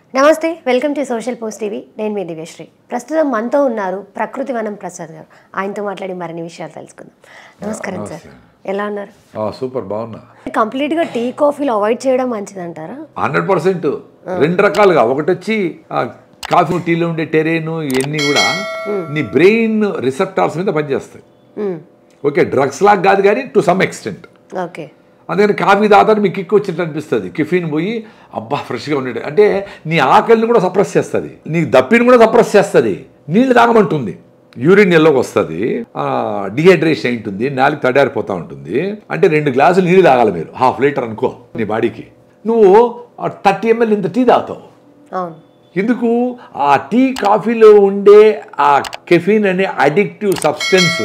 నమస్తే welcome to social post TV నేను మీ దివ్యశ్రీ ప్రస్తుతం మనతో ఉన్నారు ప్రకృతి వనం ప్రసాద్ గారు ఆయనతో మాట్లాడి మరిన్ని విషయాలు తెలుసుకుందాం నమస్కారం సార్ ఎలా ఉన్నారు ఆ, సూపర్ బాగున్నా కంప్లీట్గా టీ కాఫీలు అవాయిడ్ చేయడం మంచిదంటారా హండ్రెడ్ పర్సెంట్ రెండు రకాలుగా ఒకటి వచ్చి ఆ, కాఫీ టీలో ఉండే టెరేను ఇవన్నీ కూడా నీ బ్రెయిన్ రిసెప్టార్స్ మీద పనిచేస్తాయి మ్మ్. ఓకే డ్రగ్స్ లాగా కాదు కానీ టు సమ్ ఎక్స్టెంట్ ఓకే అందుకని కాఫీ తాగితే మీకు కిక్ వచ్చినట్టు అనిపిస్తుంది కిఫిన్ పోయి అబ్బా ఫ్రెష్గా ఉండేది అంటే నీ ఆకలిని కూడా సప్రెస్ చేస్తుంది నీ దప్పిని కూడా సప్రెస్ చేస్తుంది నీళ్ళు తాగమంటుంది యూరిన్ ఎల్లోకి వస్తుంది డిహైడ్రేషన్ ఉంటుంది నాలుగు తడారిపోతూ ఉంటుంది అంటే రెండు గ్లాసులు నీళ్ళు తాగాలి మీరు హాఫ్ లీటర్ అనుకో నీ బాడీకి నువ్వు థర్టీ ఎంఎల్ ఇంత టీ తాగుతావు అవును ఎందుకు ఆ టీ కాఫీలో ఉండే ఆ కెఫిన్ అనే అడిక్టివ్ సబ్స్టెన్స్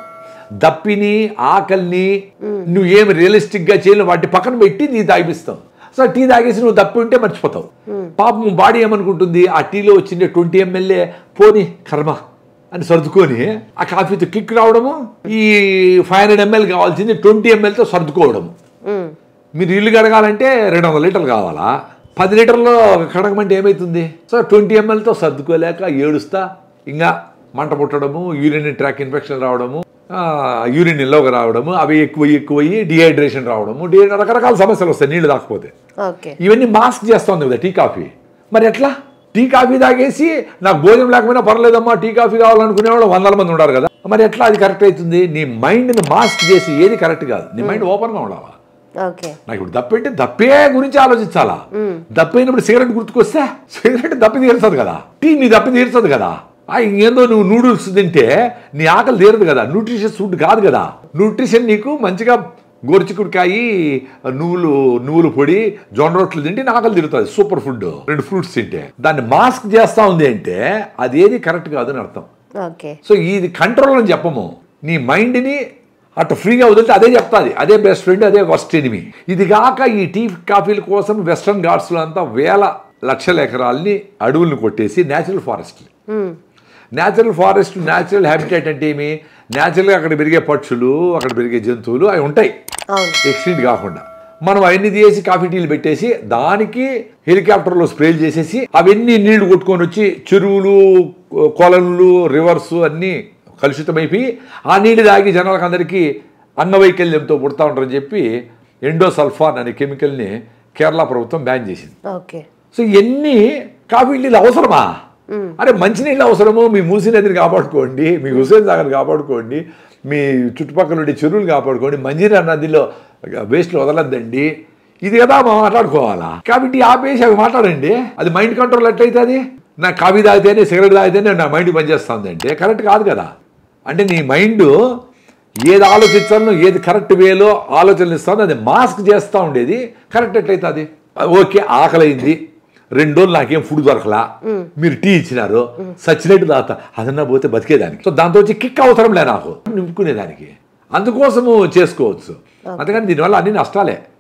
దప్పిని ఆకలిని నువ్వు ఏమి రియలిస్టిక్ గా చేయలేవు వాటి పక్కన పెట్టి నీ తాగిపిస్తావు సో టీ తాగేసి నువ్వు దప్పి ఉంటే మర్చిపోతావు పాపం బాడీ ఏమనుకుంటుంది ఆ టీలో వచ్చిండే ట్వంటీ ఎంఎల్ఏ పోని కర్మ అని సర్దుకొని ఆ కాఫీతో కిక్ రావడము ఈ ఫైవ్ హండ్రెడ్ ఎంఎల్ కావాల్సింది ట్వంటీ ఎంఎల్తో సర్దుకోవడము మ్మ్. మీరు ఇల్లు కడగాలంటే రెండు వందల లీటర్లు కావాలా పది లీటర్లో కడగమంటే ఏమవుతుంది సో ట్వంటీ ఎంఎల్తో సర్దుకోలేక ఏడుస్తా ఇంకా మంట పుట్టడము యూరిన్ ట్రాక్ ఇన్ఫెక్షన్ రావడము యూరిన్ నిల్వగా రావడము అవి ఎక్కువ ఎక్కువ డిహైడ్రేషన్ రావడము డి రకరకాల సమస్యలు వస్తాయి నీళ్లు తాకపోతే ఓకే ఇవన్నీ మాస్క్ చేస్తుంది కదా టీ కాఫీ మరి ఎట్లా టీ కాఫీ తాగేసి నాకు భోజనం లేకపోయినా పర్లేదమ్మా టీ కాఫీ కావాలనుకునేవాళ్ళు వందల మంది ఉన్నారు కదా మరి ఎట్లా అది కరెక్ట్ అవుతుంది నీ మైండ్ని మాస్క్ చేసి ఏది కరెక్ట్ కాదు నీ మైండ్ ఓపెన్గా ఉండాలా ఓకే నాకు ఇప్పుడు దప్పెంటే దప్పే గురించి ఆలోచించాలా దప్పైనప్పుడు సిగరెట్ గుర్తుకొస్తే సిగరెట్ దప్పి తీరుతుంది కదా టీ నీ దప్పి తీరుతుంది కదా ఆ ఇంకేందో నువ్వు నూడిల్స్ తింటే నీ ఆకలి తీరదు కదా న్యూట్రిషన్స్ ఫుడ్ కాదు కదా న్యూట్రిషన్ నీకు మంచిగా గోరుచిక్కుడికాయ నువ్వులు నువ్వులు పొడి జొన్న రొట్టెలు తింటే నీ ఆకలి తీరుతుంది సూపర్ ఫుడ్ రెండు ఫ్రూట్స్ తింటే దాన్ని మాస్క్ చేస్తా ఉంది అంటే అది ఏది కరెక్ట్ కాదు అని అర్థం ఓకే సో ఇది కంట్రోల్ అని చెప్పము నీ మైండ్ని అటు ఫ్రీగా వదిలితే అదే చెప్తాది అదే బెస్ట్ ఫ్రెండ్ అదే వర్స్ట్ ఎనిమి ఇది కాక ఈ టీ కాఫీల కోసం వెస్ట్రన్ ఘాట్స్లో అంతా వేల లక్షల ఎకరాలని అడవులను కొట్టేసి న్యాచురల్ ఫారెస్ట్ మ్మ్. న్యాచురల్ ఫారెస్ట్ న్యాచురల్ హ్యాబిటేట్ అంటే ఏమి న్యాచురల్గా అక్కడ పెరిగే పక్షులు అక్కడ పెరిగే జంతువులు అవి ఉంటాయి అవును ఎక్స్టెంట్ కాకుండా మనం అవన్నీ తీసి కాఫీ టీలు పెట్టేసి దానికి హెలికాప్టర్లో స్ప్రేలు చేసేసి అవన్నీ నీళ్లు కొట్టుకొని వచ్చి చెరువులు కొలనులు రివర్స్ అన్నీ కలుషితమైపోయి ఆ నీళ్ళు తాగి జనాలకు అందరికీ అంగవైకల్యంతో పుడతా ఉంటారని చెప్పి ఎండోసల్ఫాన్ అనే కెమికల్ని కేరళ ప్రభుత్వం బ్యాన్ చేసింది ఓకే సో ఇవన్నీ కాఫీ నీళ్ళు అవసరమా అరే మంచినీళ్ళు అవసరము మీ మూసి నదిని కాపాడుకోండి మీ హుసేన్ సాగర్ కాపాడుకోండి మీ చుట్టుపక్కల ఉండే చెరువులు కాపాడుకోండి మంజీరా నదిలో వేస్ట్లు వదలద్దండి ఇది కదా మనం మాట్లాడుకోవాలా కాబట్టి ఆపేసి అవి మాట్లాడండి అది మైండ్ కంట్రోల్ ఎట్లయితుంది నా కాఫీ తాగితేనే సిగరెట్ తాగితేనే నా మైండ్ పనిచేస్తుంది అంటే కరెక్ట్ కాదు కదా అంటే నీ మైండ్ ఏది ఆలోచించాలో ఏది కరెక్ట్ వేలో ఆలోచనలు ఇస్తానో అది మాస్క్ చేస్తూ ఉండేది కరెక్ట్ ఎట్లయితుంది ఓకే ఆకలైంది రెండు రోజులు నాకేం ఫుడ్ దొరకలా మీరు టీ ఇచ్చినారు సచ్చినట్టు తాత అదన్నా పోతే బతికేదానికి సో దాంతో వచ్చి కిక్ అవసరం లే నాకు నింపుకునేదానికి అందుకోసము చేసుకోవచ్చు అందుకని దీనివల్ల అన్ని నష్టాలే